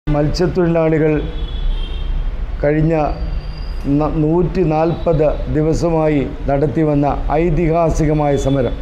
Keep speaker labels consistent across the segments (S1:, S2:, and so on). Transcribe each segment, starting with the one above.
S1: മത്സ്യത്തൊഴിലാളികൾ കഴിഞ്ഞ ന- നൂറ്റി നാൽപ്പത് ദിവസമായി നടത്തി വന്ന ഐതിഹാസികമായ സമരം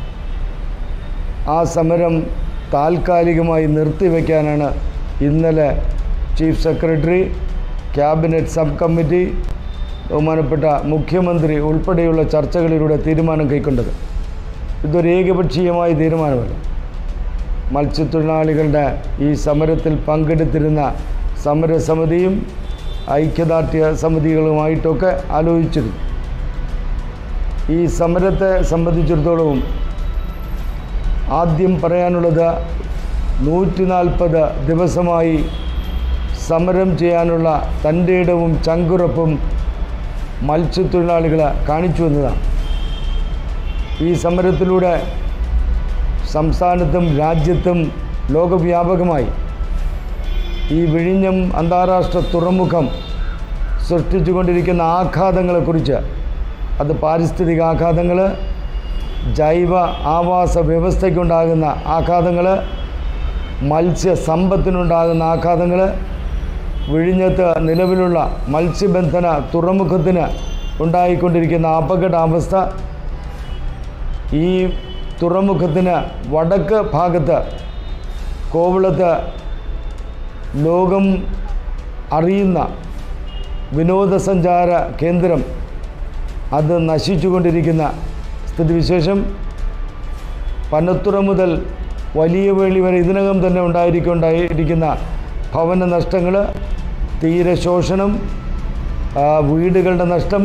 S1: ആ സമരം താൽക്കാലികമായി നിർത്തിവെക്കാനാണ് ഇന്നലെ chief secretary cabinet sub committee ബഹുമാനപ്പെട്ട മുഖ്യമന്ത്രി ഉൾപ്പെടെയുള്ള ചർച്ചകളിലൂടെ തീരുമാനം കൈക്കൊണ്ടത് ഇതൊരു ഏകപക്ഷീയമായ തീരുമാനമല്ല മത്സ്യത്തൊഴിലാളികളുടെ ഈ സമരത്തിൽ പങ്കെടുത്തിരുന്ന സമരസമിതിയും ഐക്യദാർഢ്യ സമിതികളുമായിട്ടൊക്കെ ആലോചിച്ചിരുന്നു ഈ സമരത്തെ സംബന്ധിച്ചിടത്തോളവും ആദ്യം പറയാനുള്ളത് നൂറ്റി നാൽപ്പത് ദിവസമായി സമരം ചെയ്യാനുള്ള തൻ്റെ ഇടവും ചങ്കുറപ്പും മത്സ്യത്തൊഴിലാളികൾ കാണിച്ചു എന്നതാണ് ഈ സമരത്തിലൂടെ സംസ്ഥാനത്തും രാജ്യത്തും ലോകവ്യാപകമായി ഈ വിഴിഞ്ഞം അന്താരാഷ്ട്ര തുറമുഖം സൃഷ്ടിച്ചുകൊണ്ടിരിക്കുന്ന ആഘാതങ്ങളെക്കുറിച്ച് അത് പാരിസ്ഥിതിക ആഘാതങ്ങൾ ജൈവ ആവാസ വ്യവസ്ഥയ്ക്കുണ്ടാകുന്ന ആഘാതങ്ങൾ മത്സ്യസമ്പത്തിനുണ്ടാകുന്ന ആഘാതങ്ങൾ വിഴിഞ്ഞത്ത് നിലവിലുള്ള മത്സ്യബന്ധന തുറമുഖത്തിന് ഉണ്ടായിക്കൊണ്ടിരിക്കുന്ന അപകടാവസ്ഥ ഈ തുറമുഖത്തിന് വടക്ക് ഭാഗത്ത് കോവളത്ത് ലോകം അറിയുന്ന വിനോദസഞ്ചാര കേന്ദ്രം അത് നശിച്ചുകൊണ്ടിരിക്കുന്ന സ്ഥിതിവിശേഷം പനത്തുറ മുതൽ വലിയ വേളി വരെ ഇതിനകം തന്നെ ഉണ്ടായിരിക്കൊണ്ടായിരിക്കുന്ന ഭവന നഷ്ടങ്ങൾ തീരശോഷണം ആ, വീടുകളുടെ നഷ്ടം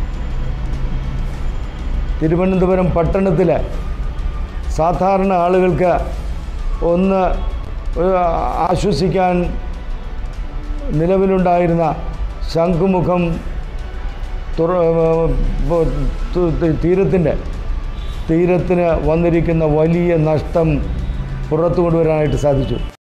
S1: തിരുവനന്തപുരം പട്ടണത്തിൽ സാധാരണ ആളുകൾക്ക് ഒന്ന് ഒരു ആശ്വസിക്കാൻ നിലവിലുണ്ടായിരുന്ന ശംഖുമുഖം തുറ തീരത്തിൻ്റെ തീരത്തിന് വന്നിരിക്കുന്ന വലിയ നഷ്ടം പുറത്തു കൊണ്ടുവരാനായിട്ട് സാധിച്ചു